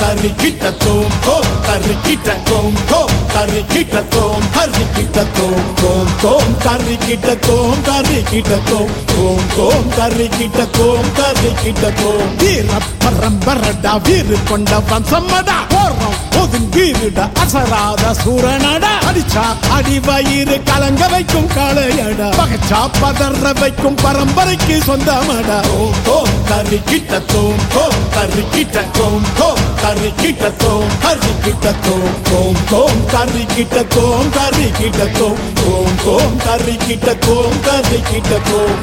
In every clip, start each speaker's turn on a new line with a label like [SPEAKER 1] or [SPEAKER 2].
[SPEAKER 1] கறி கிட்ட தோம் தோம் கறி கிட்ட தோம் தோம் கறி கிட்ட தோம் கறி கிட்ட தோம் தோம் தோம் கறி கிட்ட தோம் கறி கிட்ட தோம் தோம் தோம் கறி கிட்ட தோம் கறி கிட்ட தோம் வீர பரம்பரடா வீறு கொண்ட வம்சம்மடா போறோம் ஒதுங்கீருடா அசராத சூரனடா அடிச்சா அடி வயிறு கலங்க வைக்கும் காளையடா பகச்சா பதற வைக்கும் பரம்பரைக்கு சொந்தமடா ஓம் தோம் கறி கிட்ட தோம் தோம் கறி கிட்ட தோம் தோம் கறி கிட்ட தோம் கறி கிட்ட தோம் தோம் தோம் கறி கிட்ட தோம் கறி கிட்ட தோம் தோம் தோம் கறி கிட்ட தோம் கறி கிட்ட தோம்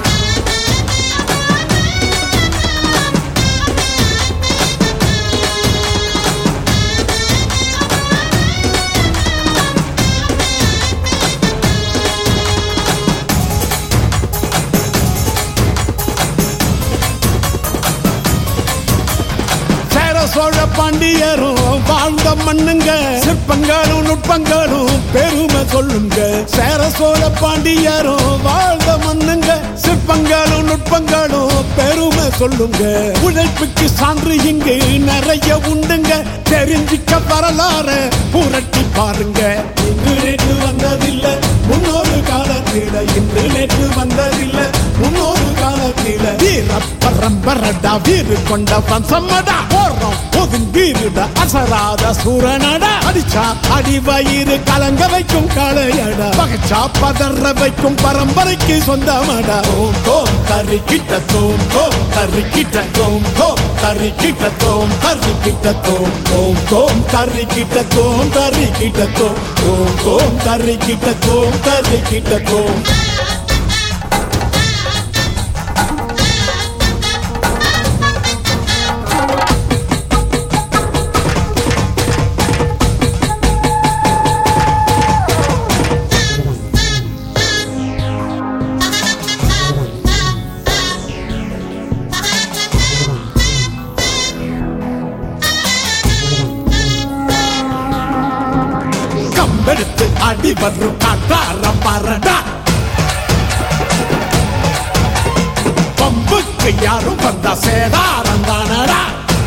[SPEAKER 1] சேர சோழ பாண்டியரும் வாழ்ந்த மண்ணுங்க சிற்பங்களும் நுட்பங்களும் பெருமை சொல்லுங்க சேர சோழ பாண்டியரும் வாழ்ந்த மண்ணுங்க சிற்பங்களும் நுட்பங்களும் பெருமை சொல்லுங்க உழைப்புக்கு சான்று இங்கு நிறைய உண்டுங்க தெரிஞ்சிக்க வரலாறு புரட்டி பாருங்க இன்று நேற்று வந்ததில்லை முன்னொரு காலத்தில இன்று நேற்று வந்ததில்லை முன்னொரு காலத்தில வீர பரம்பரடா வீறு கொண்ட வம்சம்மடா போறோம் ஒதுங்கீருடா அசராத சூரனடா அடிச்சா அடி வயிறு கலங்க வைக்கும் காளையடா பகச்சா பதற வைக்கும் பரம்பரைக்கு சொந்தமடா ஓம் தோம் கறி கிட்ட தோம் தோம் கறி கிட்ட தோம் தோம் கறி கிட்ட தோம் கறி கிட்ட தோம் தோம் தோம் கறி கிட்ட தோம் கறி கிட்ட தோம் தோம் தோம் கறி கிட்ட தோம் கறி கிட்ட தோம் கம்பெடுத்து அடி வரும் காட்டார பரடா பம்புக்கு யாரும் வந்தா சேதாரம் தானடா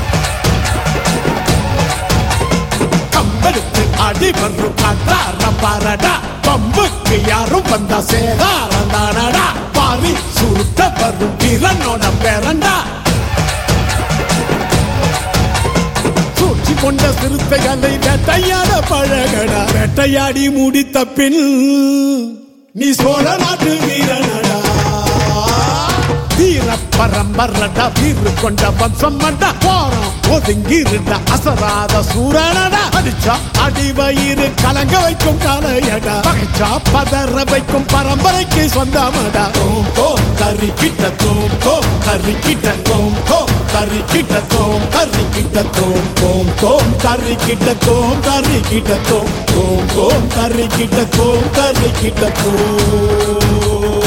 [SPEAKER 1] கம்பெடுத்து அடி வரும் காட்டார பரடா பம்புக்கு யாரும் வந்தா சேதாரம் தானடா பாரி சுருட்ட வரும் வீரனோட பேரண்டா சூழ்ச்சி கொண்ட சிறுத்தைகளை வேட்டையாட பழகடா வேட்டையாடி முடித்த பின் நீ சோழ நாட்டு வீரனடா வீர பரம்பரடா வீறு கொண்ட வம்சம்மடா போறோம் ஒதுங்கிருடா அசராத சூரனடா அடிச்சா அடி வயிறு கலங்க வைக்கும் காளையடா பகைச்சா பதற வைக்கும் பரம்பரைக்கு சொந்தமடா தோம் தோம் கறி கிட்ட தோம் தோம் கறி கிட்ட தோம் தோம் கறி கிட்ட தோம் கறி கிட்ட தோம் தோம் தோம் கறி கிட்ட தோம் கறி கிட்ட தோம் தோம் தோம் கறி கிட்ட தோம் கறி கிட்ட தோம்